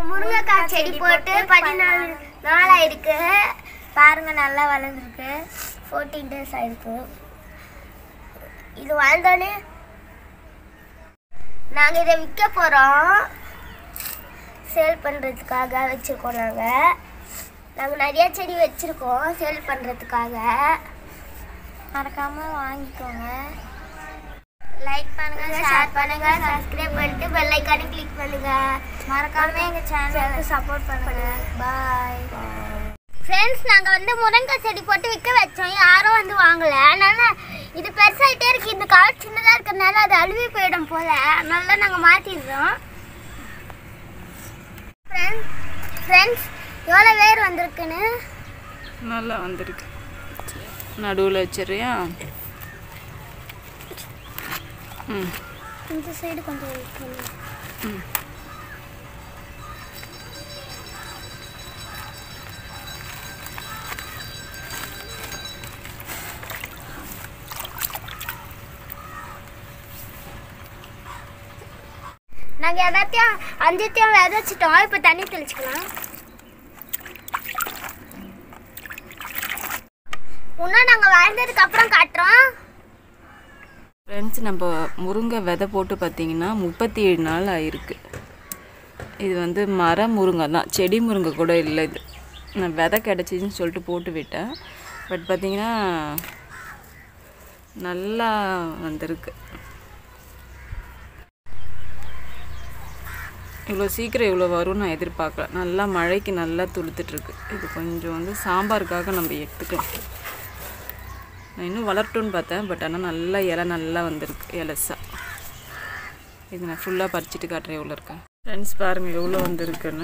முருங்கைக்காய் செடி போட்டு பதினாலு நாள் ஆயிருக்கு பாருங்க நல்லா வளர்ந்துருக்கு ஃபோர்டீன் டேஸ் ஆயிருக்கு இது வளர்ந்தோடனே நாங்கள் இதை விற்க போகிறோம் சேல் பண்ணுறதுக்காக வச்சுருக்கோம் நாங்கள் நாங்கள் நிறைய செடி வச்சுருக்கோம் சேல் பண்ணுறதுக்காக மறக்காமல் வாங்கிக்கோங்க லைக் பண்ணுங்க ஷேர் பண்ணுங்க சப்ஸ்கிரைப் பண்ணிட்டு பெல் ஐக்கானை கிளிக் பண்ணுங்க மறக்காம எங்க சேனலுக்கு சப்போர்ட் பண்ணுங்க பாய் ஃப்ரெண்ட்ஸ் நாங்கள் வந்து முருங்கை செடி போட்டு விற்க வச்சோம் யாரும் வந்து வாங்கல அதனால இது பெருசாகிட்டே இருக்கு இந்த கால் சின்னதாக இருக்கிறதுனால அது அழுவி போயிடும் போல அதனால நாங்கள் மாற்றிடுறோம் ஃப்ரெண்ட்ஸ் ஃப்ரெண்ட்ஸ் எவ்வளோ வேர் வந்திருக்குன்னு நல்லா வந்திருக்கு நடுவில் வச்சிடுறியா ம் இந்த சைடு கொஞ்சம் வைக்கணும். ம் நாங்கள் எல்லாத்தையும் அஞ்சுத்தையும் விதைச்சிட்டோம் இப்போ தண்ணி தெளிச்சுக்கலாம் இன்னும் நாங்கள் வளர்ந்ததுக்கு அப்புறம் காட்டுறோம் ஃப்ரெண்ட்ஸ் நம்ம முருங்கை விதை போட்டு பார்த்தீங்கன்னா முப்பத்தி ஏழு நாள் ஆயிருக்கு இது வந்து மர முருங்கை தான் செடி முருங்கை கூட இல்லை இது நான் விதை கிடச்சிதுன்னு சொல்லிட்டு போட்டு விட்டேன் பட் பார்த்தீங்கன்னா நல்லா வந்திருக்கு இவ்வளோ சீக்கிரம் இவ்வளோ வரும்னு நான் எதிர்பார்க்கல நல்லா மழைக்கு நல்லா துளுத்துட்ருக்கு இது கொஞ்சம் வந்து சாம்பாருக்காக நம்ம எடுத்துக்கலாம் நான் இன்னும் வளரட்டும்னு பார்த்தேன் பட் ஆனால் நல்லா இலை நல்லா வந்திருக்கு இலசா இது நான் ஃபுல்லாக பறிச்சுட்டு காட்டுறேன் எவ்வளோ இருக்கேன் ஃப்ரெண்ட்ஸ் பாருங்கள் எவ்வளோ வந்திருக்குன்னு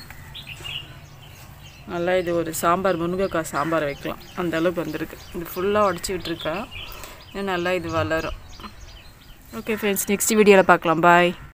நல்லா இது ஒரு சாம்பார் முருங்கைக்காய் சாம்பார் வைக்கலாம் அந்த அளவுக்கு வந்திருக்கு இது ஃபுல்லாக உடச்சி விட்டுருக்கா இன்னும் நல்லா இது வளரும் ஓகே ஃப்ரெண்ட்ஸ் நெக்ஸ்ட் வீடியோவில் பார்க்கலாம் பாய்